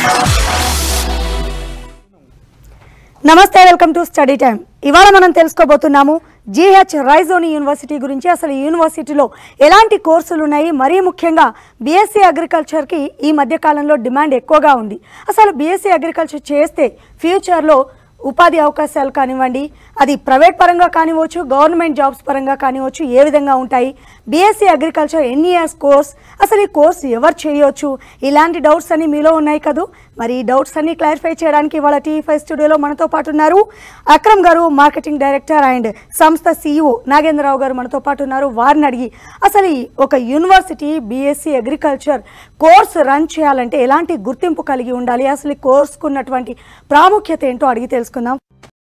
నమస్తే welcome to study time ఇవాళ మనం తెలుసుకోబోతున్నాము జీహెచ్ రైజోని యూనివర్సిటీ గురించి అసలు ఈ యూనివర్సిటీలో ఎలాంటి కోర్సులు ఉన్నాయి మరీ ముఖ్యంగా బీఎస్సీ అగ్రికల్చర్కి ఈ మధ్య కాలంలో డిమాండ్ ఎక్కువగా ఉంది అసలు బీఎస్సీ అగ్రికల్చర్ చేస్తే ఫ్యూచర్లో ఉపాధి అవకాశాలు కానివ్వండి అది ప్రైవేట్ పరంగా కానివ్వచ్చు గవర్నమెంట్ జాబ్స్ పరంగా కానివ్వచ్చు ఏ విధంగా ఉంటాయి బీఎస్సీ అగ్రికల్చర్ ఎన్ని ఇయర్స్ కోర్స్ అసలు ఈ కోర్స్ ఎవరు చేయొచ్చు ఇలాంటి డౌట్స్ అన్ని మీలో ఉన్నాయి కదూ మరి ఈ డౌట్స్ అన్ని క్లారిఫై చేయడానికి ఇవాళ టీ ఫైవ్ స్టూడియోలో మనతో పాటు ఉన్నారు Akram garu marketing director and సంస్థ సీఈఓ నాగేంద్రరావు గారు మనతో పాటు ఉన్నారు వారిని అడిగి అసలు ఈ ఒక university BSc agriculture course run చేయాలంటే ఎలాంటి గుర్తింపు కలిగి ఉండాలి అసలు ఈ కోర్సుకు ఉన్నటువంటి ప్రాముఖ్యత ఏంటో అడిగి తెలుసుకుందాం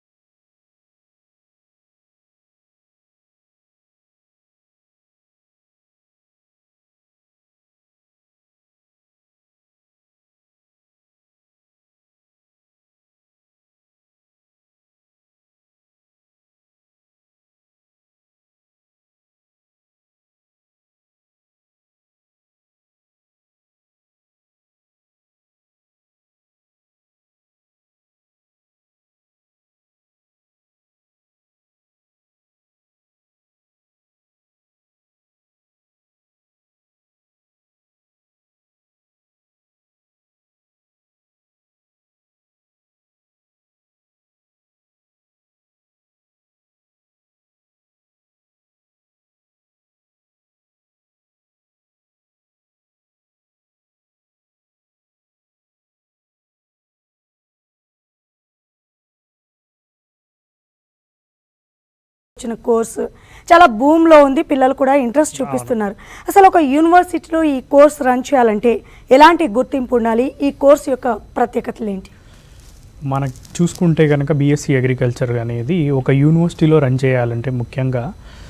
వచ్చిన కోర్సు చాలా భూమిలో ఉంది పిల్లలు కూడా ఇంట్రెస్ట్ చూపిస్తున్నారు అసలు ఒక యూనివర్సిటీలో ఈ కోర్స్ రన్ చేయాలంటే ఎలాంటి గుర్తింపు ఉండాలి ఈ కోర్స్ యొక్క ప్రత్యేకతలు ఏంటి మనకు చూసుకుంటే కనుక బీఎస్సీ అగ్రికల్చర్ అనేది ఒక యూనివర్సిటీలో రన్ చేయాలంటే ముఖ్యంగా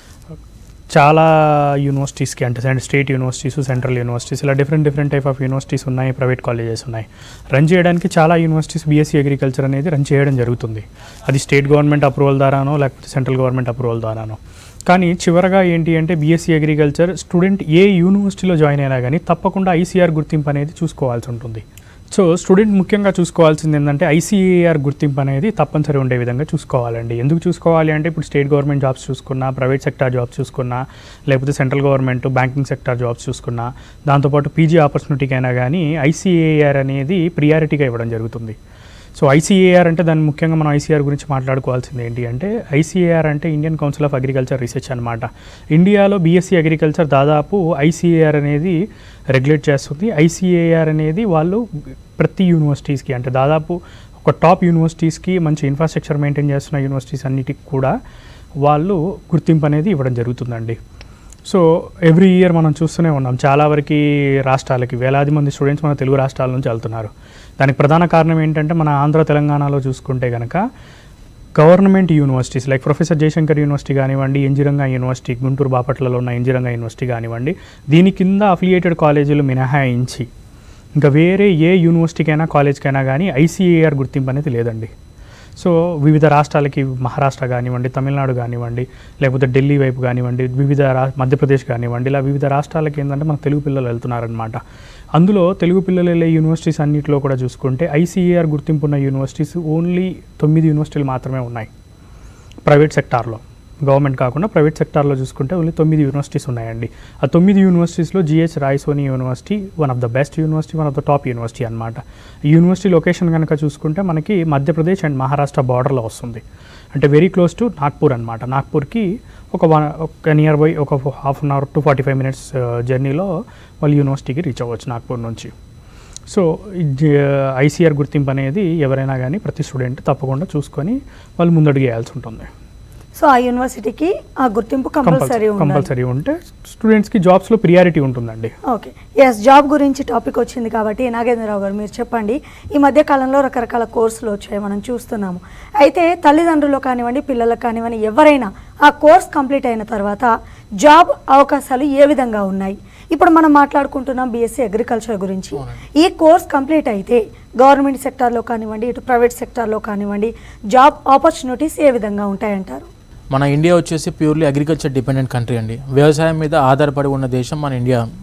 చాలా యూనివర్సిటీస్కి అంటే సెంట్- స్టేట్ యూనివర్సిటీస్ సెంట్రల్ యూనివర్సిటీస్ ఇలా different different type of universities ఉన్నాయి ప్రైవేట్ కాలేజెస్ ఉన్నాయి రన్ చేయడానికి చాలా యూనివర్సిటీస్ బీఎస్సీ అగ్రికల్చర్ అనేది రన్ చేయడం జరుగుతుంది అది స్టేట్ గవర్నమెంట్ అప్రూవల్ ద్వారానో లేకపోతే సెంట్రల్ గవర్నమెంట్ అప్రూవల్ ద్వారానో కానీ చివరగా ఏంటి అంటే బీఎస్సీ అగ్రికల్చర్ స్టూడెంట్ ఏ యూనివర్సిటీలో జాయిన్ అయినా కానీ తప్పకుండా ఐసీఆర్ గుర్తింపు అనేది చూసుకోవాల్సి ఉంటుంది సో స్టూడెంట్ ముఖ్యంగా చూసుకోవాల్సింది ఏంటంటే ఐసీఏఆర్ గుర్తింపు అనేది తప్పనిసరి ఉండే విధంగా చూసుకోవాలండి ఎందుకు చూసుకోవాలి అంటే ఇప్పుడు స్టేట్ గవర్నమెంట్ జాబ్స్ చూసుకున్నా ప్రైవేట్ సెక్టార్ జాబ్స్ చూసుకున్నా లేకపోతే central government banking sector jobs చూసుకున్నా దాంతోపాటు పీజీ ఆపర్చునిటీకి అయినా కానీ ఐసీఏఆర్ అనేది ప్రియారిటీగా ఇవ్వడం జరుగుతుంది సో ఐసీఏఆర్ అంటే దాన్ని ముఖ్యంగా మనం ఐసీఆర్ గురించి మాట్లాడుకోవాల్సింది ఏంటి అంటే ఐసీఏఆర్ అంటే Indian council of agriculture research అనమాట ఇండియాలో బీఎస్సీ అగ్రికల్చర్ దాదాపు ఐసీఏఆర్ అనేది రెగ్యులేట్ చేస్తుంది ఐసీఏఆర్ అనేది వాళ్ళు ప్రతి యూనివర్సిటీస్కి అంటే దాదాపు ఒక టాప్ యూనివర్సిటీస్కి మంచి ఇన్ఫ్రాస్ట్రక్చర్ మెయింటైన్ చేస్తున్న యూనివర్సిటీస్ అన్నిటికి కూడా వాళ్ళు గుర్తింపు అనేది ఇవ్వడం జరుగుతుందండి సో ఎవ్రీ ఇయర్ మనం చూస్తూనే ఉన్నాం చాలా వరకు రాష్ట్రాలకి వేలాది మంది స్టూడెంట్స్ మన తెలుగు రాష్ట్రాల నుంచి వెళ్తున్నారు దానికి ప్రధాన కారణం ఏంటంటే మన ఆంధ్ర తెలంగాణలో చూసుకుంటే కనుక government universities like professor Jayashankar university కానివ్వండి ఇంజిరంగా యూనివర్సిటీ గుంటూరు బాపట్లలో ఉన్న ఇంజిరంగా యూనివర్సిటీ కానివ్వండి దీని కింద అఫిలియేటెడ్ కాలేజీలు మినహాయించి ఇంకా వేరే ఏ యూనివర్సిటీకైనా కాలేజ్కైనా కానీ ఐసీఏఆర్ గుర్తింపు అనేది లేదండి సో వివిధ రాష్ట్రాలకి మహారాష్ట్ర కానివ్వండి తమిళనాడు కానివ్వండి లేకపోతే ఢిల్లీ వైపు కానివ్వండి వివిధ రా మధ్యప్రదేశ్ కానివ్వండి ఇలా వివిధ రాష్ట్రాలకి ఏంటంటే మన తెలుగు పిల్లలు వెళ్తున్నారనమాట అందులో తెలుగు పిల్లలు వెళ్ళే యూనివర్సిటీస్ అన్నింటిలో కూడా చూసుకుంటే ఐసీఏఆర్ గుర్తింపు ఉన్న యూనివర్సిటీస్ ఓన్లీ తొమ్మిది యూనివర్సిటీలు మాత్రమే ఉన్నాయి ప్రైవేట్ సెక్టార్లో గవర్నమెంట్ కాకుండా ప్రైవేట్ సెక్టార్లో చూసుకుంటే ఓన్లీ తొమ్మిది యూనివర్సిటీస్ ఉన్నాయండి ఆ తొమ్మిది యూనివర్సిటీస్లో GH Raisoni university one of the best university one of the top university అనమాట ఈ యూనివర్సిటీ లొకేషన్ కనుక చూసుకుంటే మనకి మధ్యప్రదేశ్ అండ్ మహారాష్ట్ర బార్డర్లో వస్తుంది అంటే వెరీ క్లోజ్ టు నాగ్పూర్ అనమాట నాగ్పూర్కి ఒక వన్ ఒక నియర్ బై ఒక half an hour to forty five minutes జర్నీలో వాళ్ళు యూనివర్సిటీకి రీచ్ అవ్వచ్చు నాగ్పూర్ నుంచి సో ఐసీఆర్ గుర్తింపు అనేది ఎవరైనా కానీ ప్రతి స్టూడెంట్ తప్పకుండా చూసుకొని వాళ్ళు ముందడుగు వేయాల్సి ఉంటుంది సో ఆ యూనివర్సిటీకి ఆ గుర్తింపు కంపల్సరీ ఉండాలి కంపల్సరీ ఉంటే స్టూడెంట్స్కి జాబ్స్లో ప్రియారిటీ ఉంటుందండి ఓకే ఎస్ జాబ్ గురించి టాపిక్ వచ్చింది కాబట్టి నాగేంద్రరావు గారు మీరు చెప్పండి ఈ మధ్య కాలంలో రకరకాల కోర్సులు వచ్చాయి మనం చూస్తున్నాము అయితే తల్లిదండ్రులు కానివ్వండి పిల్లలకు కానివ్వండి ఎవరైనా ఆ కోర్స్ కంప్లీట్ అయిన తర్వాత జాబ్ అవకాశాలు ఏ విధంగా ఉన్నాయి ఇప్పుడు మనం మాట్లాడుకుంటున్నాం బీఎస్సీ అగ్రికల్చర్ గురించి ఈ కోర్స్ కంప్లీట్ అయితే గవర్నమెంట్ సెక్టార్లో కానివ్వండి ఇటు ప్రైవేట్ సెక్టార్లో కానివ్వండి జాబ్ ఆపర్చునిటీస్ ఏ విధంగా ఉంటాయంటారు మన ఇండియా వచ్చేసి ప్యూర్లీ అగ్రికల్చర్ డిపెండెంట్ కంట్రీ అండి వ్యవసాయం మీద ఆధారపడి ఉన్న దేశం మన ఇండియా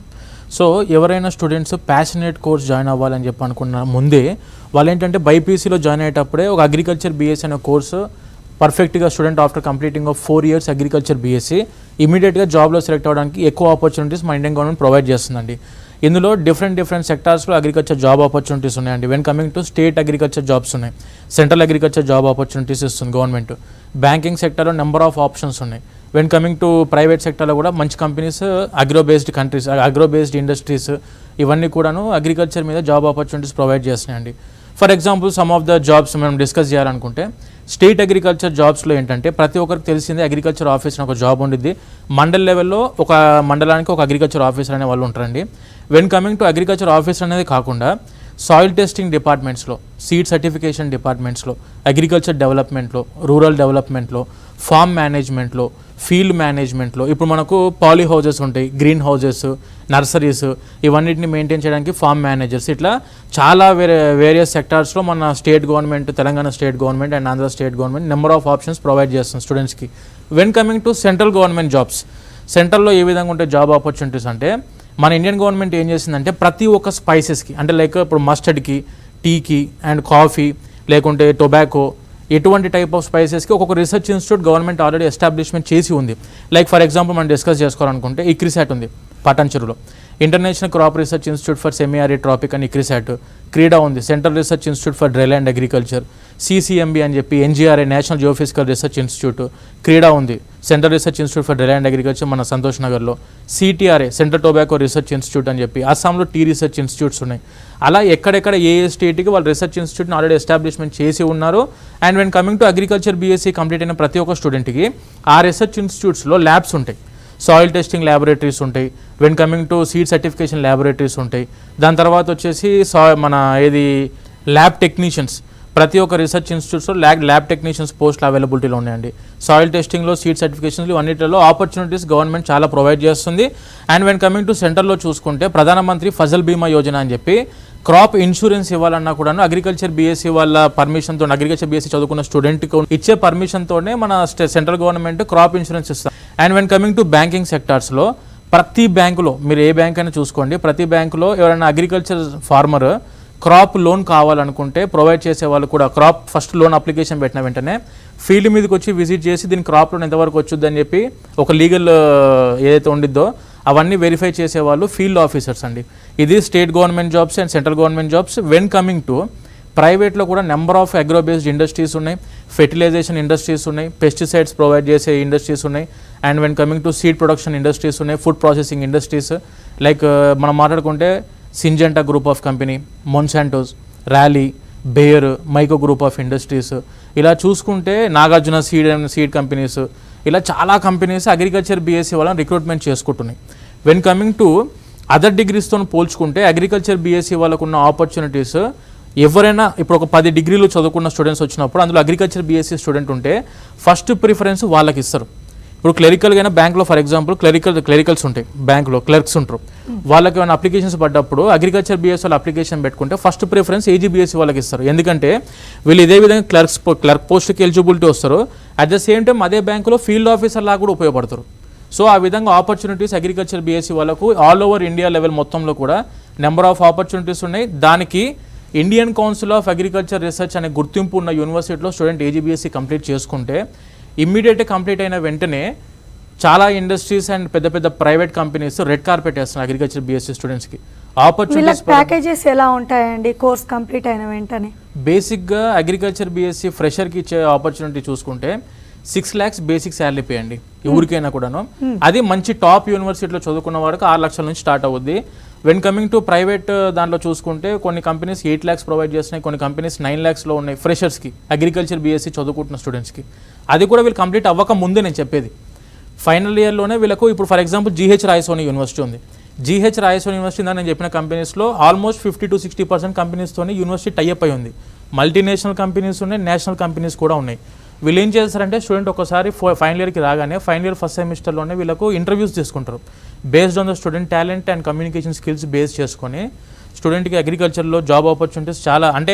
సో ఎవరైనా స్టూడెంట్స్ ప్యాషనేట్ కోర్స్ జాయిన్ అవ్వాలని చెప్పి అనుకున్న ముందే వాళ్ళు ఏంటంటే బైపీసీలో జాయిన్ అయ్యేటప్పుడే ఒక అగ్రికల్చర్ బీఎస్సీ అనే కోర్సు పర్ఫెక్ట్గా student after completing of four years agriculture BSc ఇమీడియట్గా జాబ్లో సెలెక్ట్ అవ్వడానికి ఎక్కువ ఆపర్చునిటీస్ మా ఇండియన్ గవర్నమెంట్ ప్రొవైడ్ చేస్తుందండి ఇందులో డిఫరెంట్ డిఫరెంట్ సెక్టార్స్లో అగ్రికల్చర్ జాబ్ ఆపర్చునిటీస్ ఉన్నాయండి when coming to state agriculture jobs ఉన్నాయి సెంట్రల్ అగ్రికల్చర్ జాబ్ ఆపర్చునిటీస్ ఇస్తుంది గవర్నమెంట్ బ్యాంకింగ్ సెక్టర్లో నెంబర్ ఆఫ్ ఆప్షన్స్ ఉన్నాయి వెన్ కమింగ్ టు ప్రైవేట్ సెక్టర్లో కూడా మంచి companies agro based countries agro based industries ఇవన్నీ కూడాను అగ్రికల్చర్ మీద జాబ్ ఆపర్చునిటీస్ ప్రొవైడ్ చేస్తున్నాయండి for example some of the jobs మనం డిస్కస్ చేయాలనుకుంటే స్టేట్ అగ్రికల్చర్ జాబ్స్లో ఏంటంటే ప్రతి ఒక్కరికి తెలిసిందే అగ్రికల్చర్ ఆఫీస్ అని ఒక జాబ్ ఉండిద్ది మండల్ లెవెల్లో ఒక మండలానికి ఒక అగ్రికల్చర్ ఆఫీసర్ అనే వాళ్ళు ఉంటారండి when coming to agriculture officer అనేది కాకుండా సాయిల్ టెస్టింగ్ డిపార్ట్మెంట్స్లో సీడ్ సర్టిఫికేషన్ డిపార్ట్మెంట్స్లో అగ్రికల్చర్ డెవలప్మెంట్లో రూరల్ డెవలప్మెంట్లో ఫార్మ్ మేనేజ్మెంట్లో ఫీల్డ్ మేనేజ్మెంట్లో ఇప్పుడు మనకు పాలీ హౌజెస్ ఉంటాయి గ్రీన్ హౌజెస్ నర్సరీస్ ఇవన్నిటిని మెయింటైన్ చేయడానికి ఫార్మ్ మేనేజర్స్ ఇట్లా చాలా వేరే వేరియస్ సెక్టార్స్లో మన state government Telangana state government and Andhra state government number of options provide చేస్తుంది స్టూడెంట్స్కి when coming to central government jobs సెంట్రల్లో ఏ విధంగా ఉంటాయి జాబ్ ఆపర్చునిటీస్ అంటే మన ఇండియన్ గవర్నమెంట్ ఏం చేసిందంటే ప్రతి ఒక్క స్పైసెస్కి అంటే లైక్ ఇప్పుడు మస్టర్డ్కి టీకి అండ్ కాఫీ లేకుంటే టొబాకో ఎటువంటి టైప్ ఆఫ్ స్పైసెస్కి ఒక్కొక్క research institute government already establishment చేసి ఉంది లైక్ ఫర్ ఎగ్జాంపుల్ మనం డిస్కస్ చేసుకోవాలనుకుంటే ఇక్రిసాట్ ఉంది పటాన్చెరులో international crop research institute for semi arid tropic అని ఇక్రిసాట్ క్రీడా ఉంది central research institute for dryland and agriculture CCMB అని చెప్పి NGRI national geophysical research institute CRIDA ఉంది central research institute for dryland and agriculture మన సంతోష్ నగర్లో CTRI central tobacco research institute అని చెప్పి అస్సాంలో టీ రీసెర్చ్ ఇన్స్టిట్యూట్స్ ఉన్నాయి అలా ఎక్కడెక్కడ ఏ ఏ స్టేట్కి వాళ్ళు రీసెర్చ్ ఇన్స్టిట్యూట్ని ఆల్రెడీ ఎస్టాబ్లిష్మెంట్ చేసి ఉన్నారు and when coming to agriculture BSc complete అయిన ప్రతి ఒక్క స్టూడెంట్కి ఆ రీసెర్చ్ ఇన్స్టిట్యూట్స్లో ల్యాబ్స్ ఉంటాయి సాయిల్ టెస్టింగ్ ల్యాబొరేటరీస్ ఉంటాయి when coming to seed certification laboratories ఉంటాయి దాని తర్వాత వచ్చేసి సా మన ఏది ల్యాబ్ టెక్నీషియన్స్ ప్రతి ఒక్క రీసెర్చ్ ఇన్స్టిట్యూట్స్లో ల్యాబ్ ల్యాబ్ టెక్నీషియన్స్ పోస్టులు అవైలబిలిటీలో ఉన్నాయండి సాయిల్ టెస్టింగ్లో సీడ్ సర్టిఫికేషన్స్ అన్నిటిలో ఆపర్చునిటీస్ గవర్నమెంట్ చాలా ప్రొవైడ్ చేస్తుంది అండ్ వెన్ కమింగ్ టు సెంటర్లో చూసుకుంటే ప్రధానమంత్రి ఫజల్ బీమా యోజన అని చెప్పి క్రాప్ ఇన్సూరెన్స్ ఇవ్వాలన్నా కూడాను అగ్రికల్చర్ బీఎస్సీ వాళ్ళ పర్మిషన్తో అగ్రికల్చర్ బీఎస్సీ చదువుకున్న స్టూడెంట్కి ఇచ్చే పర్మిషన్తోనే మన స్టే- సెంట్రల్ గవర్నమెంట్ క్రాప్ ఇన్సూరెన్స్ ఇస్తాం and when coming to banking సెక్టార్స్లో ప్రతి బ్యాంకులో మీరు ఏ బ్యాంక్ అయినా చూసుకోండి ప్రతి బ్యాంకులో ఎవరైనా అగ్రికల్చర్ ఫార్మర్ క్రాప్ లోన్ కావాలనుకుంటే ప్రొవైడ్ చేసే వాళ్ళు కూడా క్రాప్ ఫస్ట్ లోన్ అప్లికేషన్ పెట్టిన వెంటనే ఫీల్డ్ మీదకి వచ్చి విజిట్ చేసి దీని క్రాప్ లోన్ ఎంతవరకు వచ్చుద్ది అని చెప్పి ఒక లీగల్ ఏదైతే ఉండిద్దో అవన్నీ వెరిఫై చేసే వాళ్ళు ఫీల్డ్ ఆఫీసర్స్ అండి ఇది state government jobs and central government jobs when coming to ప్రైవేట్లో కూడా number of agro based industries ఉన్నాయి ఫెర్టిలైజేషన్ ఇండస్ట్రీస్ ఉన్నాయి పెస్టిసైడ్స్ ప్రొవైడ్ చేసే ఇండస్ట్రీస్ ఉన్నాయి and when coming to seed production industries ఉన్నాయి ఫుడ్ ప్రాసెసింగ్ ఇండస్ట్రీస్ లైక్ మనం మాట్లాడుకుంటే Syngenta group of company Monsantos rally Bayer Mahyco group of industries ఇలా చూసుకుంటే Nagarjuna seed and seed companies ఇలా చాలా కంపెనీస్ అగ్రికల్చర్ బీఎస్సీ వాళ్ళని రిక్రూట్మెంట్ చేసుకుంటున్నాయి వెన్ కమింగ్ టు అదర్ డిగ్రీస్తో పోల్చుకుంటే అగ్రికల్చర్ బీఎస్సీ వాళ్ళకు ఉన్న ఆపర్చునిటీస్ ఎవరైనా ఇప్పుడు ఒక పది డిగ్రీలు చదువుకున్న స్టూడెంట్స్ వచ్చినప్పుడు అందులో అగ్రికల్చర్ బీఎస్సీ స్టూడెంట్ ఉంటే ఫస్ట్ ప్రిఫరెన్స్ వాళ్ళకి ఇస్తారు ఇప్పుడు క్లరికల్గా అయినా బ్యాంక్లో ఫర్ ఎగ్జాంపుల్ క్లరికల్ క్లరికల్స్ ఉంటాయి బ్యాంక్లో క్లర్క్స్ ఉంటారు వాళ్ళకి ఏమైనా అప్లికేషన్స్ పడ్డప్పుడు అగ్రికల్చర్ బీఎస్ వాళ్ళు అప్లికేషన్ పెట్టుకుంటే ఫస్ట్ ప్రిఫరెన్స్ ఏజీబీఎస్సీ వాళ్ళకి ఇస్తారు ఎందుకంటే వీళ్ళు ఇదే విధంగా క్లర్క్స్ క్లర్క్ పోస్ట్కి ఎలిజిబిలిటీ వస్తారు అట్ ద సేమ్ టైం అదే బ్యాంకులో ఫీల్డ్ ఆఫీసర్ లాగా కూడా ఉపయోగపడతారు సో ఆ విధంగా ఆపర్చునిటీస్ అగ్రికల్చర్ బీఎస్సీ వాళ్ళకు ఆల్ ఓవర్ ఇండియా లెవెల్ మొత్తంలో కూడా నెంబర్ ఆఫ్ ఆపర్చునిటీస్ ఉన్నాయి దానికి Indian council of agriculture research అనే గుర్తింపు ఉన్న యూనివర్సిటీలో స్టూడెంట్ ఏజీబీఎస్సీ కంప్లీట్ చేసుకుంటే ఇమ్మీడియట్గా కంప్లీట్ అయిన వెంటనే చాలా ఇండస్ట్రీస్ అండ్ పెద్ద పెద్ద ప్రైవేట్ కంపెనీస్ రెడ్ కార్పెట్ వేస్తున్నారు అగ్రికల్చర్ బీఎస్సీ స్టూడెంట్స్కి ఆపర్చునిటీస్ వీళ్ళకి ప్యాకేజెస్ ఎలా ఉంటాయండి కోర్స్ కంప్లీట్ అయిన వెంటనే బేసిక్గా అగ్రికల్చర్ బీఎస్సీ ఫ్రెషర్కి ఇచ్చే ఆపర్చునిటీ చూసుకుంటే six lakhs basic salary pay అండి ఎవరికైనా కూడాను అది మంచి టాప్ యూనివర్సిటీలో చదువుకున్న వాడికి ఆరు లక్షల నుంచి స్టార్ట్ అవుద్ది వెన్ కమింగ్ టు ప్రైవేట్ దాంట్లో చూసుకుంటే కొన్ని కంపెనీస్ ఎయిట్ ల్యాక్స్ ప్రొవైడ్ చేస్తున్నాయి కొన్ని కంపెనీస్ నైన్ ల్యాక్స్లో ఉన్నాయి ఫ్రెషర్స్కి అగ్రికల్చర్ బీఎస్సీ చదువుకుంటున్న స్టూడెంట్స్కి అది కూడా వీళ్ళు కంప్లీట్ అవ్వక ముందే నేను చెప్పేది ఫైనల్ ఇయర్లోనే వీళ్ళకు ఇప్పుడు for example GH Raisoni university ఉంది జీహెచ్ రాయసోని యూనివర్సిటీ ఇందా నేను చెప్పిన కంపెనీస్లో almost fifty to sixty percent కంపెనీస్తోని యూనివర్సిటీ టైఅప్ అయి ఉంది మల్టీనేషనల్ కంపెనీస్ ఉన్నాయి నేషనల్ కంపెనీస్ కూడా ఉన్నాయి వీళ్ళు ఏం చేస్తారంటే స్టూడెంట్ ఒకసారి ఫైనల్ ఇయర్కి రాగానే ఫైనల్ ఇయర్ ఫస్ట్ సెమిస్టర్లోనే వీళ్ళకు ఇంటర్వ్యూస్ తీసుకుంటారు based on the student talent and communication skills base చేసుకొని స్టూడెంట్కి అగ్రికల్చర్లో జాబ్ ఆపర్చునిటీస్ చాలా అంటే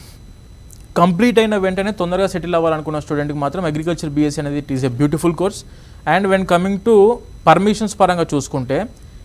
కంప్లీట్ అయిన వెంటనే తొందరగా సెటిల్ అవ్వాలనుకున్న స్టూడెంట్కి మాత్రం అగ్రికల్చర్ బీఎస్సీ అనేది it is a beautiful course and when coming to permissions పరంగా చూసుకుంటే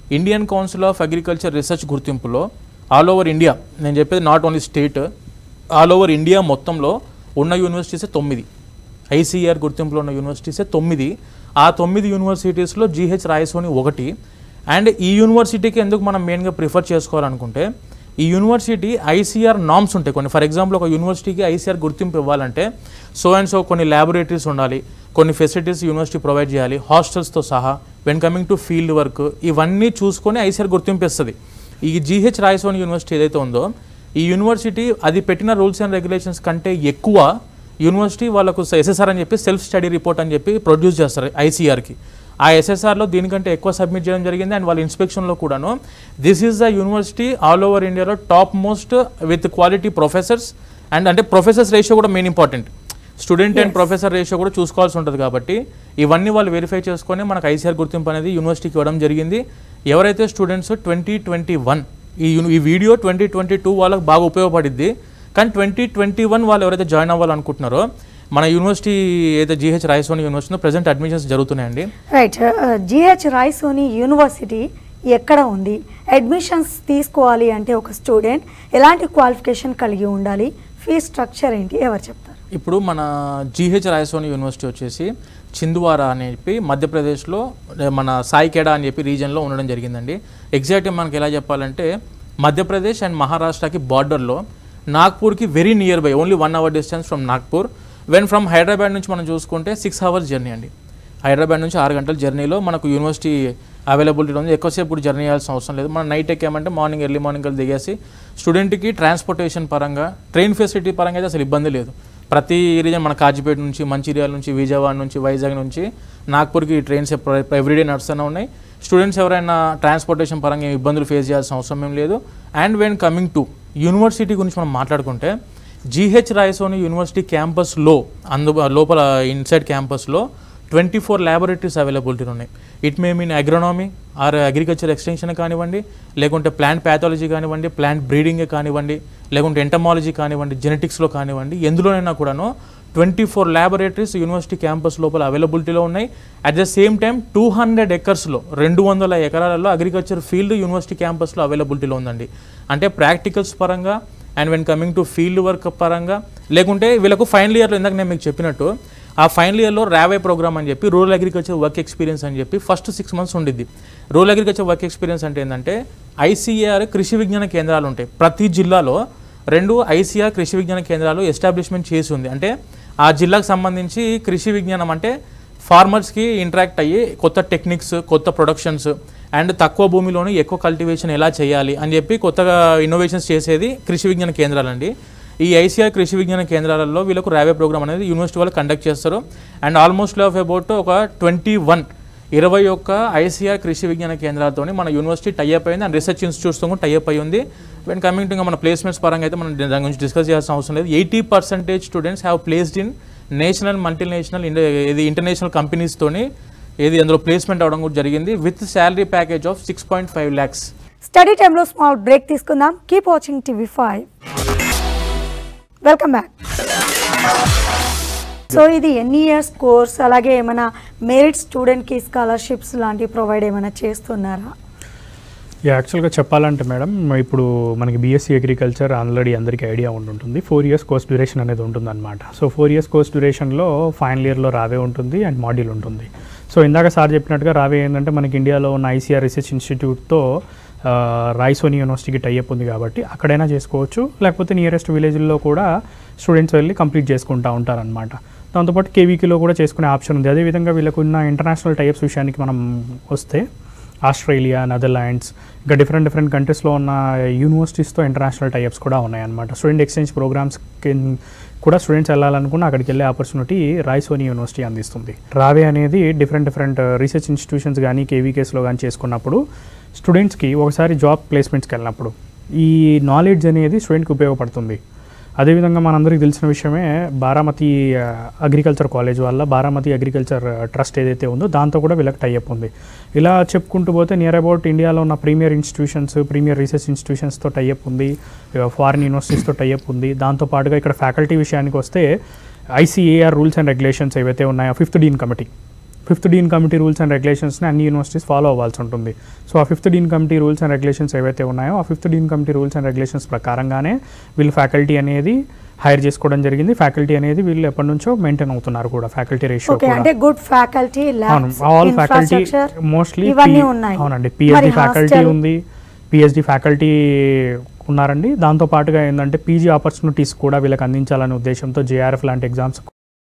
Indian council of agriculture research గుర్తింపులో ఆల్ ఓవర్ ఇండియా నేను చెప్పేది not only state all over India మొత్తంలో ఉన్న యూనివర్సిటీసే తొమ్మిది ఐసీఆర్ గుర్తింపులో ఉన్న యూనివర్సిటీసే తొమ్మిది ఆ తొమ్మిది యూనివర్సిటీస్లో జీహెచ్ రాయసోని ఒకటి అండ్ ఈ యూనివర్సిటీకి ఎందుకు మనం మెయిన్గా ప్రిఫర్ చేసుకోవాలనుకుంటే ఈ యూనివర్సిటీ ఐసీఆర్ నామ్స్ ఉంటాయి కొన్ని ఫర్ ఎగ్జాంపుల్ ఒక యూనివర్సిటీకి ఐసీఆర్ గుర్తింపు ఇవ్వాలంటే సో అండ్ సో కొన్ని ల్యాబొరేటరీస్ ఉండాలి కొన్ని ఫెసిలిటీస్ యూనివర్సిటీ ప్రొవైడ్ చేయాలి హాస్టల్స్తో సహా when coming to field work ఇవన్నీ చూసుకొని ఐసీఆర్ గుర్తింపు ఇస్తుంది ఈ జీహెచ్ రాయసోని యూనివర్సిటీ ఏదైతే ఉందో ఈ యూనివర్సిటీ అది పెట్టిన రూల్స్ అండ్ రెగ్యులేషన్స్ కంటే ఎక్కువ యూనివర్సిటీ వాళ్ళకు ఎస్ఎస్ఆర్ అని చెప్పి సెల్ఫ్ స్టడీ రిపోర్ట్ అని చెప్పి ప్రొడ్యూస్ చేస్తారు ఐసీఆర్కి ఆ ఎస్ఎస్ఆర్లో దీనికంటే ఎక్కువ సబ్మిట్ చేయడం జరిగింది అండ్ వాళ్ళ ఇన్స్పెక్షన్లో కూడాను this is the university all over ఇండియాలో top most with quality professors and అంటే ప్రొఫెసర్స్ రేషియో కూడా main important student and professor ratio కూడా చూసుకోవాల్సి ఉంటుంది కాబట్టి ఇవన్నీ వాళ్ళు వెరిఫై చేసుకొని మనకు ఐసీఆర్ గుర్తింపు అనేది యూనివర్సిటీకి ఇవ్వడం జరిగింది ఎవరైతే స్టూడెంట్స్ ట్వంటీ ట్వంటీ వన్ ఈ యూని- ఈ వీడియో ట్వంటీ ట్వంటీ టూ వాళ్ళకి బాగా ఉపయోగపడిద్ది కానీ ట్వంటీ ట్వంటీ వన్ వాళ్ళు ఎవరైతే జాయిన్ అవ్వాలనుకుంటున్నారో మన యూనివర్సిటీ ఏదైతే జీహెచ్ రాయసోని యూనివర్సిటీలో ప్రజెంట్ అడ్మిషన్స్ జరుగుతున్నాయండి రైట్ జిహెచ్ రాయ్సోని యూనివర్సిటీ ఎక్కడ ఉంది అడ్మిషన్స్ తీసుకోవాలి అంటే ఒక స్టూడెంట్ ఎలాంటి క్వాలిఫికేషన్ కలిగి ఉండాలి ఫీ స్ట్రక్చర్ ఏంటి ఎవరు చెప్తారు ఇప్పుడు మన జీహెచ్ రాయసోని యూనివర్సిటీ వచ్చేసి చిందువారా అని చెప్పి మధ్యప్రదేశ్లో ఏ, మన సాయికేడా అని చెప్పి రీజన్లో ఉండడం జరిగిందండి ఎగ్జాక్ట్గా మనకి ఎలా చెప్పాలంటే మధ్యప్రదేశ్ అండ్ మహారాష్ట్రకి బార్డర్లో నాగ్పూర్కి very near by only one hour distance from Nagpur when from Hyderabad నుంచి మనం చూసుకుంటే సిక్స్ అవర్స్ జర్నీ అండి హైదరాబాద్ నుంచి ఆరు గంటల జర్నీలో మనకు యూనివర్సిటీ అవైలబిలిటీ ఉంది ఎక్కువసేపు కూడా జర్నీ చేయాల్సిన అవసరం లేదు మనం నైట్ ఎక్కామంటే మార్నింగ్ ఎర్లీ మార్నింగ్ వెళ్ళి దిగేసి స్టూడెంట్కి ట్రాన్స్పోర్టేషన్ పరంగా ట్రైన్ ఫెసిలిటీ పరంగా అయితే అసలు ఇబ్బంది లేదు ప్రతి రీజన్ మన కాజిపేట నుంచి మంచిర్యాల నుంచి విజయవాడ నుంచి వైజాగ్ నుంచి నాగ్పూర్కి ట్రైన్స్ ఎవ్రీడే నడుస్తూనే ఉన్నాయి స్టూడెంట్స్ ఎవరైనా ట్రాన్స్పోర్టేషన్ పరంగా ఏం ఇబ్బందులు ఫేస్ చేయాల్సిన అవసరం ఏం లేదు and when coming to university గురించి మనం మాట్లాడుకుంటే జీహెచ్ రాయసోని యూనివర్సిటీ క్యాంపస్లో అందు లోపల ఇన్సైడ్ క్యాంపస్లో ట్వంటీ ఫోర్ ల్యాబొరేటరీస్ అవైలబిలిటీ ఉన్నాయి it may mean agronomy or agriculture extension కానివ్వండి లేకుంటే ప్లాంట్ ప్యాథాలజీ కానివ్వండి ప్లాంట్ బ్రీడింగ్ కానివ్వండి లేకుంటే ఎంటమాలజీ కానివ్వండి జెనెటిక్స్లో కానివ్వండి ఎందులోనైనా కూడాను twenty four laboratories university campus లోపల అవైలబిలిటీలో ఉన్నాయి at the same time two hundred ఎకర్స్లో రెండు వందల ఎకరాలలో అగ్రికల్చర్ ఫీల్డ్ యూనివర్సిటీ క్యాంపస్లో అవైలబిలిటీలో ఉందండి అంటే ప్రాక్టికల్స్ పరంగా and when coming to field work పరంగా లేకుంటే వీళ్ళకు ఫైనల్ ఇయర్లో ఇందాక నేను మీకు చెప్పినట్టు ఆ ఫైనల్ ఇయర్లో రావే ప్రోగ్రామ్ అని చెప్పి రూరల్ అగ్రికల్చర్ వర్క్ ఎక్స్పీరియన్స్ అని చెప్పి ఫస్ట్ సిక్స్ మంత్స్ ఉండిద్ది రూరల్ అగ్రికల్చర్ వర్క్ ఎక్స్పీరియన్స్ అంటే ఏంటంటే ఐసీఆర్ కృషి విజ్ఞాన కేంద్రాలు ఉంటాయి ప్రతి జిల్లాలో రెండు ఐసీఆర్ కృషి విజ్ఞాన కేంద్రాలు ఎస్టాబ్లిష్మెంట్ చేసి ఉంది అంటే ఆ జిల్లాకు సంబంధించి కృషి విజ్ఞానం అంటే ఫార్మర్స్కి ఇంటరాక్ట్ అయ్యి కొత్త టెక్నిక్స్ కొత్త ప్రొడక్షన్స్ అండ్ తక్కువ భూమిలోనే ఎక్కువ కల్టివేషన్ ఎలా చేయాలి అని చెప్పి కొత్తగా ఇన్నోవేషన్స్ చేసేది కృషి విజ్ఞాన కేంద్రాలండి ఈ ఐసీఆర్ కృషి విజ్ఞాన కేంద్రాలలో వీళ్ళకు రావే ప్రోగ్రామ్ అనేది యూనివర్సిటీ వాళ్ళు కండక్ట్ చేస్తారు అండ్ ఆల్మోస్ట్ ఆఫ్ అబౌట్ ఒక ట్వంటీ వన్ ఇరవై ఒక్క ఐసీఆర్ కృషి విజ్ఞాన కేంద్రాలతో మన యూనివర్సిటీ టైఅప్ అయింది అండ్ రీసెర్చ్ ఇన్స్టిట్యూట్స్తో కూడా టైఅప్ అయి ఉంది వెన్ కమింగ్ టు మన ప్లేస్మెంట్స్ పరంగా అయితే మనం దాని గురించి డిస్కస్ చేయాల్సిన అవసరం లేదు eighty percentage students have placed in national multinational ఇది ఇంటర్నేషనల్ కంపెనీస్తోని ఏది అందులో ప్లేస్మెంట్ అవడం కూడా జరిగింది with salary package of six point five lakhs study టైంలో స్మాల్ బ్రేక్ తీసుకుందాం keep watching TV five welcome back so ఇది ఎన్ని ఇయర్స్ కోర్స్ అలాగే ఏమైనా మెరిట్ స్టూడెంట్కి స్కాలర్షిప్స్ లాంటివి ప్రొవైడ్ ఏమైనా చేస్తున్నారా యాక్చువల్గా చెప్పాలంటే మేడం ఇప్పుడు మనకి బీఎస్సీ అగ్రికల్చర్ ఆల్రెడీ అందరికీ ఐడియా ఉంటుంటుంది ఫోర్ ఇయర్స్ కోర్స్ డ్యూరేషన్ అనేది ఉంటుందన్నమాట సో ఫోర్ ఇయర్స్ కోర్స్ డ్యూరేషన్లో ఫైనల్ ఇయర్లో రావే ఉంటుంది అండ్ మాడ్యూల్ ఉంటుంది సో ఇందాక సార్ చెప్పినట్టుగా రావే ఏంటంటే మనకి ఇండియాలో ఉన్న ఐసీఆర్ రీసెర్చ్ ఇన్స్టిట్యూట్తో రాయ్సోని యూనివర్సిటీకి టైఅప్ ఉంది కాబట్టి అక్కడైనా చేసుకోవచ్చు లేకపోతే నియరెస్ట్ విలేజ్లో కూడా స్టూడెంట్స్ వెళ్ళి కంప్లీట్ చేసుకుంటూ ఉంటారనమాట దాంతోపాటు కేవీకీలో కూడా చేసుకునే ఆప్షన్ ఉంది అదేవిధంగా వీళ్ళకు ఉన్న ఇంటర్నేషనల్ టైప్స్ విషయానికి మనం వస్తే ఆస్ట్రేలియా నెదర్లాండ్స్ ఇంకా డిఫరెంట్ డిఫరెంట్ కంట్రీస్లో ఉన్న యూనివర్సిటీస్తో ఇంటర్నేషనల్ టైప్స్ కూడా ఉన్నాయన్నమాట స్టూడెంట్ ఎక్స్చేంజ్ ప్రోగ్రామ్స్ కూడా స్టూడెంట్స్ వెళ్ళాలనుకున్న అక్కడికి వెళ్ళే ఆపర్చునిటీ రాయ్సోని యూనివర్సిటీ అందిస్తుంది రావే అనేది డిఫరెంట్ డిఫరెంట్ రీసెర్చ్ ఇన్స్టిట్యూషన్స్ కానీ కేవీకేస్లో కానీ చేసుకున్నప్పుడు స్టూడెంట్స్కి ఒకసారి జాబ్ ప్లేస్మెంట్స్కి వెళ్ళినప్పుడు ఈ నాలెడ్జ్ అనేది స్టూడెంట్కి ఉపయోగపడుతుంది అదేవిధంగా మనందరికీ తెలిసిన విషయమే బారామతి అగ్రికల్చర్ కాలేజ్ వల్ల బారామతి అగ్రికల్చర్ ట్రస్ట్ ఏదైతే ఉందో దాంతో కూడా వీళ్ళకి టైఅప్ ఉంది ఇలా చెప్పుకుంటూ పోతే నియర్ అబౌట్ ఇండియాలో ఉన్న ప్రీమియర్ ఇన్స్టిట్యూషన్స్ ప్రీమియర్ రీసెర్చ్ ఇన్స్టిట్యూషన్స్తో టైఅప్ ఉంది ఫారిన్ యూనివర్సిటీస్తో టైఅప్ ఉంది దాంతో పాటుగా ఇక్కడ ఫ్యాకల్టీ విషయానికి వస్తే ఐసీఏఆర్ రూల్స్ అండ్ రెగ్యులేషన్స్ ఏవైతే ఉన్నాయో fifth dean committee fifth dean committee rules and రెగ్యులేషన్స్ని అన్ని యూనివర్సిటీస్ ఫాలో అవ్వాల్సి ఉంటుంది సో ఆ fifth dean committee rules and regulations ఏవైతే ఉన్నాయో ఆ fifth dean committee rules and regulations ప్రకారంగానే వీళ్ళు ఫ్యాకల్టీ అనేది హైర్ చేసుకోవడం జరిగింది ఫ్యాకల్టీ అనేది వీళ్ళు ఎప్పటి నుంచో మెయింటైన్ అవుతున్నారు కూడా ఫ్యాకల్టీ రేషియో ఓకే కూడా అంటే గుడ్ ఫ్యాకల్టీ అవును ఆల్ ఫ్యాకల్టీ మోస్ట్లీ ఇవన్నీ ఉన్నాయి అవునండి మరి పిహెచ్డి ఫ్యాకల్టీ hostel? ఉంది పిహెచ్డి ఫ్యాకల్టీ ఉన్నారండి దాంతో పాటుగా ఏంటంటే పీజీ ఆపర్చునిటీస్ కూడా వీళ్ళకి అందించాలనే ఉద్దేశంతో జేఆర్ఎఫ్ లాంటి ఎగ్జామ్స్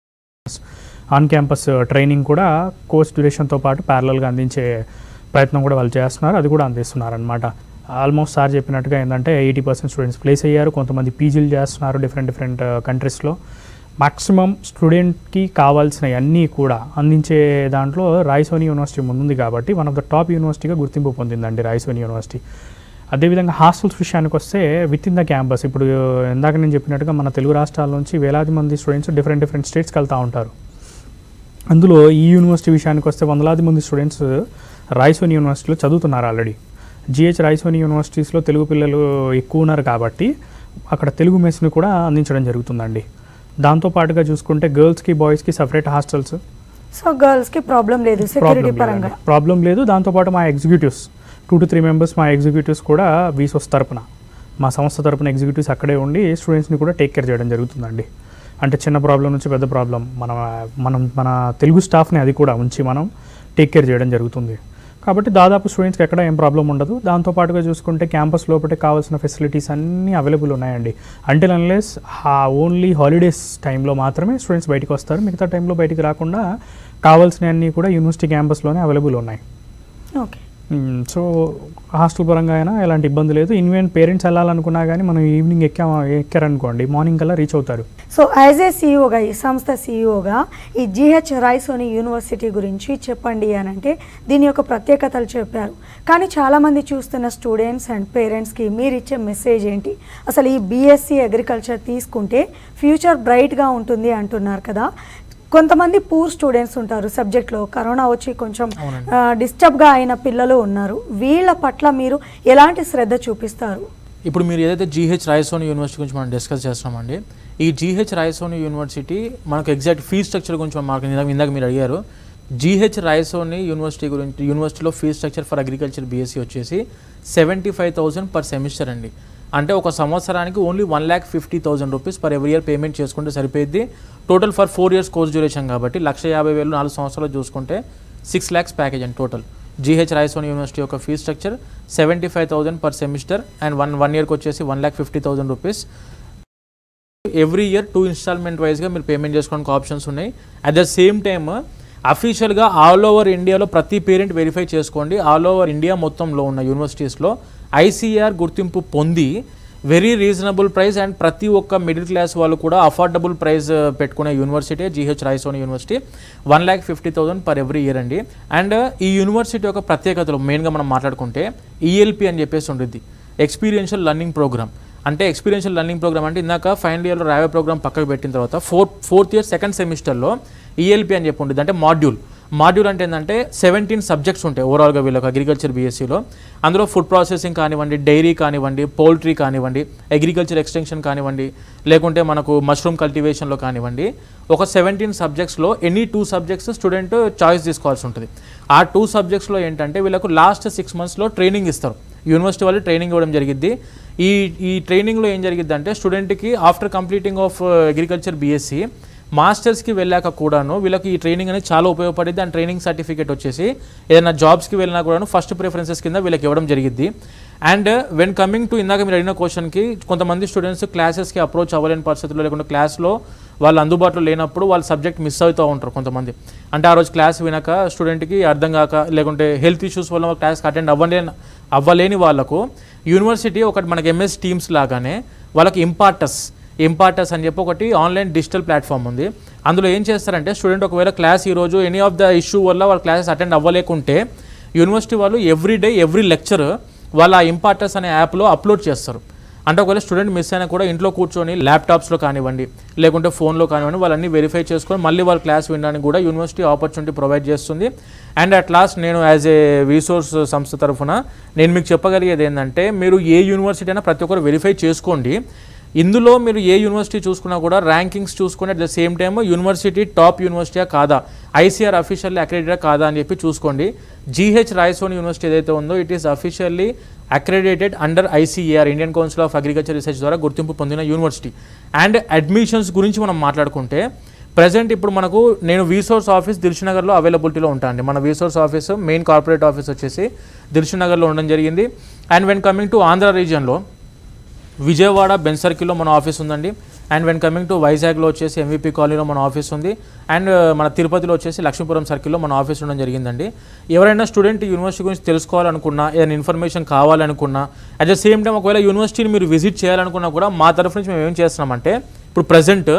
ఆన్ క్యాంపస్ ట్రైనింగ్ కూడా కోర్స్ డ్యూరేషన్తో పాటు ప్యారలల్గా అందించే ప్రయత్నం కూడా వాళ్ళు చేస్తున్నారు అది కూడా అందిస్తున్నారు అనమాట ఆల్మోస్ట్ సార్ చెప్పినట్టుగా ఏంటంటే ఎయిటీ పర్సెంట్ స్టూడెంట్స్ ప్లేస్ అయ్యారు కొంతమంది పీజీలు చేస్తున్నారు డిఫరెంట్ డిఫరెంట్ కంట్రీస్లో మాక్సిమం స్టూడెంట్కి కావాల్సిన అన్నీ కూడా అందించే దాంట్లో రాయసోని యూనివర్సిటీ ముందుంది కాబట్టి వన్ ఆఫ్ ద టాప్ యూనివర్సిటీగా గుర్తింపు పొందిందండి రాయసోని యూనివర్సిటీ అదేవిధంగా హాస్టల్స్ విషయానికి వస్తే విత్ ఇన్ ద క్యాంపస్ ఇప్పుడు ఇందాక నేను చెప్పినట్టుగా మన తెలుగు రాష్ట్రాల నుంచి వేలాది మంది స్టూడెంట్స్ డిఫరెంట్ డిఫరెంట్ స్టేట్స్కి వెళ్తూ ఉంటారు అందులో ఈ యూనివర్సిటీ విషయానికి వస్తే వందలాది మంది స్టూడెంట్స్ రాయసోని యూనివర్సిటీలో చదువుతున్నారు ఆల్రెడీ జిహెచ్ రాయసోని యూనివర్సిటీస్లో తెలుగు పిల్లలు ఎక్కువ ఉన్నారు కాబట్టి అక్కడ తెలుగు మెస్ని కూడా అందించడం జరుగుతుందండి దాంతో పాటుగా చూసుకుంటే గర్ల్స్కి బాయ్స్కి సపరేట్ హాస్టల్స్ సో గర్ల్స్ కి ప్రాబ్లం లేదు సెక్యూరిటీ పరంగా ప్రాబ్లం లేదు దాంతోపాటు మా executives two to three members మా ఎగ్జిక్యూటివ్స్ కూడా వీసోస్ తరపున మా సంస్థ తరపున ఎగ్జిక్యూటివ్స్ అక్కడే ఉండి స్టూడెంట్స్ని కూడా టేక్ కేర్ చేయడం జరుగుతుందండి అంటే చిన్న ప్రాబ్లం నుంచి పెద్ద ప్రాబ్లం మన మనం మన తెలుగు స్టాఫ్ని అది కూడా ఉంచి మనం టేక్ కేర్ చేయడం జరుగుతుంది కాబట్టి దాదాపు స్టూడెంట్స్కి ఎక్కడ ఏం ప్రాబ్లం ఉండదు దాంతోపాటుగా చూసుకుంటే క్యాంపస్ లోపటే కావాల్సిన ఫెసిలిటీస్ అన్నీ అవైలబుల్ ఉన్నాయండి అంటిల్ అన్లెస్ ఓన్లీ హాలిడేస్ టైంలో మాత్రమే స్టూడెంట్స్ బయటికి వస్తారు మిగతా టైంలో బయటికి రాకుండా కావాల్సినవన్నీ కూడా యూనివర్సిటీ క్యాంపస్లోనే అవైలబుల్ ఉన్నాయి ఓకే సో హాస్టల్ పరంగా అయినా ఎలాంటి ఇబ్బంది లేదు ఇన్వెంట్ పేరెంట్స్ వెళ్ళాలనుకున్నా కానీ మనం ఈవినింగ్ ఎక్కా ఎక్కారనుకోండి మార్నింగ్ కల్లా రీచ్ అవుతారు సో యాజ్ ఏ సీఈఓగా ఈ సంస్థ సీఈఓగా ఈ జిహెచ్ రాయ్సోని యూనివర్సిటీ గురించి చెప్పండి అని అంటే దీని యొక్క ప్రత్యేకతలు చెప్పారు కానీ చాలామంది చూస్తున్న స్టూడెంట్స్ అండ్ పేరెంట్స్కి మీరు ఇచ్చే మెసేజ్ ఏంటి అసలు ఈ బీఎస్సీ అగ్రికల్చర్ తీసుకుంటే ఫ్యూచర్ బ్రైట్గా ఉంటుంది అంటున్నారు కదా కొంతమంది పూర్ స్టూడెంట్స్ ఉంటారు సబ్జెక్ట్లో కరోనా వచ్చి కొంచెం అవునండి. డిస్టర్బ్గా అయిన పిల్లలు ఉన్నారు వీళ్ళ పట్ల మీరు ఎలాంటి శ్రద్ధ చూపిస్తారు ఇప్పుడు మీరు ఏదైతే జీహెచ్ రాయసోని యూనివర్సిటీ గురించి మనం డిస్కస్ చేస్తున్నామండి ఈ జీహెచ్ రాయసోని యూనివర్సిటీ మనకు ఎగ్జాక్ట్ ఫీ స్ట్రక్చర్ గురించి మనం మాకు ఇందాక ఇందాక మీరు అడిగారు జీహెచ్ రాయసోని యూనివర్సిటీ గురించి యూనివర్సిటీలో fee structure for agriculture BSc వచ్చేసి seventy five thousand per semester అండి అంటే ఒక సంవత్సరానికి only one lakh fifty thousand rupees per every year payment చేసుకుంటే సరిపోయింది total for four years course duration కాబట్టి లక్ష యాభై వేలు నాలుగు సంవత్సరాలు చూసుకుంటే సిక్స్ ల్యాక్స్ ప్యాకేజ్ అండి టోటల్ జీహెచ్ రాయసోని యూనివర్సిటీ యొక్క fee structure seventy five thousand per semester and one one ఇయర్కి వచ్చేసి one lakh fifty thousand rupees every year two installment వైజ్గా మీరు పేమెంట్ చేసుకోవడానికి ఆప్షన్స్ ఉన్నాయి అట్ ద సేమ్ టైమ్ అఫీషియల్గా ఆల్ ఓవర్ ఇండియాలో ప్రతి పేరెంట్ వెరిఫై చేసుకోండి ఆల్ ఓవర్ ఇండియా మొత్తంలో ఉన్న యూనివర్సిటీస్లో ఐసీఆర్ గుర్తింపు పొంది వెరీ రీజనబుల్ ప్రైస్ అండ్ ప్రతి ఒక్క మిడిల్ క్లాస్ వాళ్ళు కూడా అఫోర్డబుల్ ప్రైస్ పెట్టుకునే university GH Raisoni university one lakh fifty thousand per every year అండి అండ్ ఈ యూనివర్సిటీ యొక్క ప్రత్యేకతలు మెయిన్గా మనం మాట్లాడుకుంటే ఈఎల్పి అని చెప్పేసి ఉంటుంది ఎక్స్పీరియన్షియల్ లర్నింగ్ ప్రోగ్రామ్ అంటే ఎక్స్పీరియన్షియల్ లర్నింగ్ ప్రోగ్రామ్ అంటే ఇందాక ఫైనల్ ఇయర్లో రావే ప్రోగ్రామ్ పక్కకు పెట్టిన తర్వాత ఫోర్త్ ఫోర్త్ ఇయర్ సెకండ్ సెమిస్టర్లో ఈఎల్పి అని చెప్పి ఉంటుంది అంటే మాడ్యూల్ మాడ్యూల్ అంటే ఏంటంటే సెవెంటీన్ సబ్జెక్ట్స్ ఉంటాయి ఓవరాల్గా వీళ్ళకి అగ్రికల్చర్ బీఎస్సీలో అందులో ఫుడ్ ప్రాసెసింగ్ కానివ్వండి డైరీ కానివ్వండి పౌల్ట్రీ కానివ్వండి అగ్రికల్చర్ ఎక్స్టెన్షన్ కానివ్వండి లేకుంటే మనకు మష్రూమ్ కల్టివేషన్లో కానివ్వండి ఒక సెవెంటీన్ సబ్జెక్ట్స్లో any two subjects student choice తీసుకోవాల్సి ఉంటుంది ఆ టూ సబ్జెక్ట్స్లో ఏంటంటే వీళ్ళకు లాస్ట్ సిక్స్ మంత్స్లో ట్రైనింగ్ ఇస్తారు యూనివర్సిటీ వాళ్ళు ట్రైనింగ్ ఇవ్వడం జరిగిద్ది ఈ ఈ ట్రైనింగ్లో ఏం జరిగిద్ది అంటే స్టూడెంట్కి after completing of agriculture BSc మాస్టర్స్కి వెళ్ళాక కూడాను వీళ్ళకి ఈ ట్రైనింగ్ అనేది చాలా ఉపయోగపడింది అండ్ ట్రైనింగ్ సర్టిఫికేట్ వచ్చేసి ఏదైనా జాబ్స్కి వెళ్ళినా కూడాను ఫస్ట్ ప్రిఫరెన్సెస్ కింద వీళ్ళకి ఇవ్వడం జరిగిద్ది అండ్ వెన్ కమింగ్ టు ఇందాక మీరు అడిగిన క్వశ్చన్కి కొంతమంది స్టూడెంట్స్ క్లాసెస్కి అప్రోచ్ అవ్వలేని పరిస్థితుల్లో లేకుండా క్లాస్లో వాళ్ళు అందుబాటులో లేనప్పుడు వాళ్ళ సబ్జెక్ట్ మిస్ అవుతూ ఉంటారు కొంతమంది అంటే ఆ రోజు క్లాస్ వినక స్టూడెంట్కి అర్థం కాక లేకుంటే హెల్త్ ఇష్యూస్ వల్ల క్లాస్కి అటెండ్ అవ్వలేని అవ్వలేని వాళ్ళకు యూనివర్సిటీ ఒకటి మనకి ఎంఎస్ టీమ్స్ లాగానే వాళ్ళకి ఇంపార్టస్ ఇంపార్టస్ అని చెప్పి ఒకటి ఆన్లైన్ డిజిటల్ ప్లాట్ఫామ్ ఉంది అందులో ఏం చేస్తారంటే స్టూడెంట్ ఒకవేళ క్లాస్ ఈరోజు ఎనీ ఆఫ్ ద ఇష్యూ వల్ల వాళ్ళ క్లాసెస్ అటెండ్ అవ్వలేకుంటే యూనివర్సిటీ వాళ్ళు ఎవ్రీ డే ఎవ్రీ లెక్చర్ వాళ్ళ ఇంపార్టస్ అనే యాప్లో అప్లోడ్ చేస్తారు అంటే ఒకవేళ స్టూడెంట్ మిస్ అయినా కూడా ఇంట్లో కూర్చొని ల్యాప్టాప్స్లో కానివ్వండి లేకుంటే ఫోన్లో కానివ్వండి వాళ్ళన్నీ వెరిఫై చేసుకొని మళ్ళీ వాళ్ళ క్లాస్ వినడానికి కూడా యూనివర్సిటీ ఆపర్చునిటీ ప్రొవైడ్ చేస్తుంది అండ్ అట్ లాస్ట్ నేను యాజ్ ఏ రీసోర్స్ సంస్థ తరఫున నేను మీకు చెప్పగలిగేది ఏంటంటే మీరు ఏ యూనివర్సిటీ అయినా ప్రతి ఒక్కరు వెరిఫై చేసుకోండి ఇందులో మీరు ఏ యూనివర్సిటీ చూసుకున్నా కూడా ర్యాంకింగ్స్ చూసుకుని at the same time university top యూనివర్సిటీయా కాదా ఐసీఆర్ అఫీషియల్లీ అక్రెడిటెడ్ కాదా అని చెప్పి చూసుకోండి జీహెచ్ రాయసోని యూనివర్సిటీ ఏదైతే ఉందో it is officially accredited under ICAR Indian council of agriculture research ద్వారా గుర్తింపు పొందిన యూనివర్సిటీ అండ్ అడ్మిషన్స్ గురించి మనం మాట్లాడుకుంటే ప్రజెంట్ ఇప్పుడు మనకు నేను వీసోర్స్ ఆఫీస్ దిల్షునగర్లో అవైలబిలిటీలో ఉంటానండి మన VSource office main corporate office వచ్చేసి దిల్షునగర్లో ఉండడం జరిగింది and when coming to Andhra రీజియన్లో విజయవాడ బెన్ సర్కిల్లో మన ఆఫీస్ ఉందండి అండ్ వెన్ కమింగ్ టు వైజాగ్లో వచ్చేసి ఎంవీపీ కాలనీలో మన ఆఫీస్ ఉంది అండ్ మన తిరుపతిలో వచ్చేసి లక్ష్మీపురం సర్కిల్లో మన ఆఫీస్ ఉండడం జరిగిందండి ఎవరైనా స్టూడెంట్ యూనివర్సిటీ గురించి తెలుసుకోవాలనుకున్నా ఏదైనా ఇన్ఫర్మేషన్ కావాలనుకున్నా అట్ ద సేమ్ టైం ఒకవేళ యూనివర్సిటీని మీరు విజిట్ చేయాలనుకున్నా కూడా మా తరఫు నుంచి మేము ఏం చేస్తున్నామంటే ఇప్పుడు present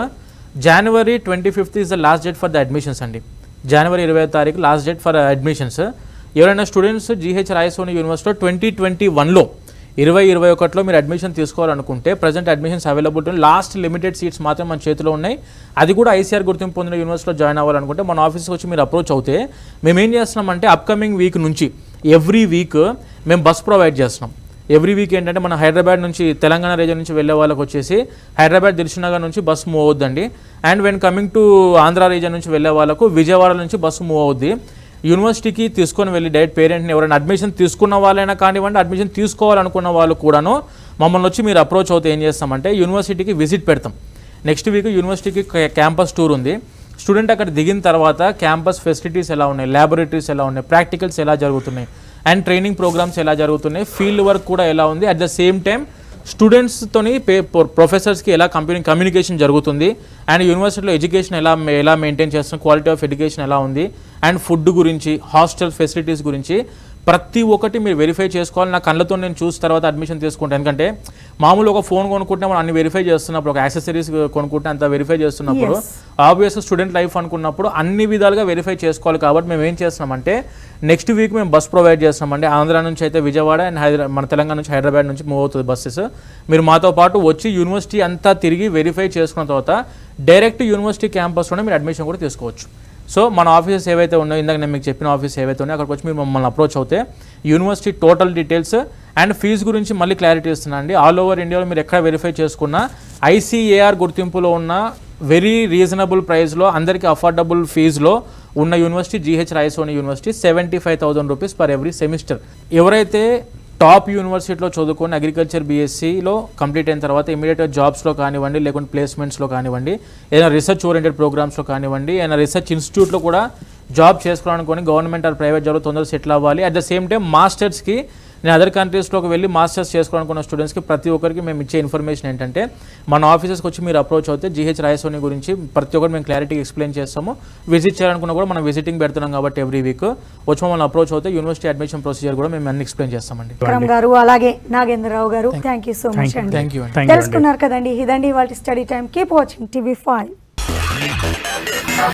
January twenty fifth is the last date for the admissions అండి జనవరి ఇరవై తారీఖు లాస్ట్ డేట్ ఫర్ అడ్మిషన్స్ ఎవరైనా స్టూడెంట్స్ జీహెచ్ రాయసోని యూనివర్సిటీలో ట్వంటీ ట్వంటీ వన్లో ఇరవై ఇరవై ఒకటిలో మీరు అడ్మిషన్ తీసుకోవాలనుకుంటే present admissions availability last limited seats మాత్రం మన చేతిలో ఉన్నాయి అది కూడా ఐసీఆర్ గుర్తింపు పొందిన యూనివర్సిటీలో జాయిన్ అవ్వాలనుకుంటే మన ఆఫీస్కి వచ్చి మీరు అప్రోచ్ అవుతే మేము ఏం చేస్తున్నామంటే అప్కమింగ్ వీక్ నుంచి ఎవ్రీ వీక్ మేము బస్ ప్రొవైడ్ చేస్తున్నాం ఎవ్రీ వీక్ ఏంటంటే మన హైదరాబాద్ నుంచి తెలంగాణ రీజన్ నుంచి వెళ్ళే వాళ్ళకి వచ్చేసి హైదరాబాద్ దిల్సునగర్ నుంచి బస్సు మూవ్ అవుద్దండి and when coming to Andhra region నుంచి వెళ్ళే వాళ్ళకు విజయవాడ నుంచి బస్సు మూవ్ అవుద్ది యూనివర్సిటీకి తీసుకొని వెళ్ళి డైరెక్ట్ పేరెంట్ని ఎవరైనా అడ్మిషన్ తీసుకున్న వాళ్ళైనా కానివ్వండి అడ్మిషన్ తీసుకోవాలనుకున్న వాళ్ళు కూడాను మమ్మల్ని వచ్చి మీరు అప్రోచ్ అవుతే ఏం చేస్తామంటే యూనివర్సిటీకి విజిట్ పెడతాం నెక్స్ట్ వీక్ యూనివర్సిటీకి క్యాంపస్ టూర్ ఉంది స్టూడెంట్ అక్కడ దిగిన తర్వాత క్యాంపస్ ఫెసిలిటీస్ ఎలా ఉన్నాయి ల్యాబొరేటరీస్ ఎలా ఉన్నాయి ప్రాక్టికల్స్ ఎలా జరుగుతున్నాయి అండ్ ట్రైనింగ్ ప్రోగ్రామ్స్ ఎలా జరుగుతున్నాయి ఫీల్డ్ వర్క్ కూడా ఎలా ఉంది అట్ ద సేమ్ టైం స్టూడెంట్స్తోని పే ప్రొఫెసర్స్కి ఎలా కంపెనీ కమ్యూనికేషన్ జరుగుతుంది అండ్ యూనివర్సిటీలో ఎడ్యుకేషన్ ఎలా ఎలా మెయింటైన్ చేస్తున్న క్వాలిటీ ఆఫ్ ఎడ్యుకేషన్ ఎలా ఉంది అండ్ ఫుడ్ గురించి హాస్టల్ ఫెసిలిటీస్ గురించి ప్రతి ఒక్కటి మీరు వెరిఫై చేసుకోవాలి నా కళ్ళతో నేను చూసిన తర్వాత అడ్మిషన్ తీసుకుంటాను ఎందుకంటే మామూలు ఒక ఫోన్ కొనుక్కుంటే మనం అన్ని వెరిఫై చేస్తున్నప్పుడు ఒక యాక్సెసరీస్ కొనుక్కుంటే అంత వెరిఫై చేస్తున్నప్పుడు Yes. ఆబ్వియస్ స్టూడెంట్ లైఫ్ అనుకున్నప్పుడు అన్ని విధాలుగా వెరిఫై చేసుకోవాలి కాబట్టి మేము ఏం చేస్తున్నామంటే నెక్స్ట్ వీక్ మేము బస్ ప్రొవైడ్ చేస్తున్నామండి ఆంధ్ర నుంచి అయితే విజయవాడ అండ్ హైదరా మన తెలంగాణ నుంచి హైదరాబాద్ నుంచి మూవ్ అవుతుంది బస్సెస్ మీరు మాతో పాటు వచ్చి యూనివర్సిటీ అంతా తిరిగి వెరిఫై చేసుకున్న తర్వాత డైరెక్ట్ యూనివర్సిటీ క్యాంపస్లోనే మీరు అడ్మిషన్ కూడా తీసుకోవచ్చు సో మన ఆఫీసెస్ ఏవైతే ఉన్నాయో ఇందాక నేను మీకు చెప్పిన ఆఫీస్ ఏవైతే ఉన్నాయో అక్కడికి వచ్చి మీరు మమ్మల్ని అప్రోచ్ అవుతే university total details and fees గురించి మళ్ళీ క్లారిటీ ఇస్తున్నా అండి ఆల్ ఓవర్ ఇండియాలో మీరు ఎక్కడ వెరిఫై చేసుకున్నా ఐసీఏఆర్ గుర్తింపులో ఉన్న వెరీ రీజనబుల్ ప్రైస్లో అందరికీ అఫోర్డబుల్ ఫీజులో ఉన్న university GH Raisoni university seventy five thousand rupees per every semester ఎవరైతే టాప్ యూనివర్సిటీలో చదువుకొని అగ్రికల్చర్ బీఎస్సీలో కంప్లీట్ అయిన తర్వాత ఇమీడియట్గా జాబ్స్లో కానివ్వండి లేకుంటే ప్లేస్మెంట్స్లో కానివ్వండి ఏదైనా రీసెర్చ్ ఓరియంటెడ్ ప్రోగ్రామ్స్లో కానివ్వండి ఏదైనా రీసెర్చ్ ఇన్స్టిట్యూట్లో కూడా జాబ్ చేసుకోవాలనుకొని గవర్నమెంట్ ఆర్ ప్రైవేట్ జాబ్లో తొందరగా సెటిల్ అవ్వాలి అట్ ద సేమ్ టైం మాస్టర్స్కి నేను అదర్ కంట్రీస్లోకి వెళ్ళి మాస్టర్స్ చేసుకోవాలనుకున్న స్టూడెంట్స్కి ప్రతి ఒక్కరికి మేము ఇచ్చే ఇన్ఫర్మేషన్ ఏంటంటే మన ఆఫీసెస్కి వచ్చి మీరు అప్రోచ్ అవుతే జీహెచ్ రాయసోని గురించి ప్రతి ఒక్కరు మేము క్లారిటీగా ఎక్స్ప్లెయిన్ చేస్తాము విజిట్ చేయాలనుకున్నా కూడా మనం విజిటింగ్ పెడుతున్నాం కాబట్టి ఎవ్రీ వీక్ వచ్చి మమ్మల్ని అప్రోచ్ అవుతే యూనివర్సిటీ అడ్మిషన్ ప్రొసీజర్ కూడా మేము అన్ని ఎక్స్ప్లెయిన్ చేస్తామండి విక్రమ్ గారు అలాగే నాగేంద్రరావు గారు థ్యాంక్ యూ సో మచ్ అండి థ్యాంక్ యూ అండి థ్యాంక్ యూ అండి తెలుసుకున్నారు కదండి ఇదండి వాళ్ళ study time keep watching TV five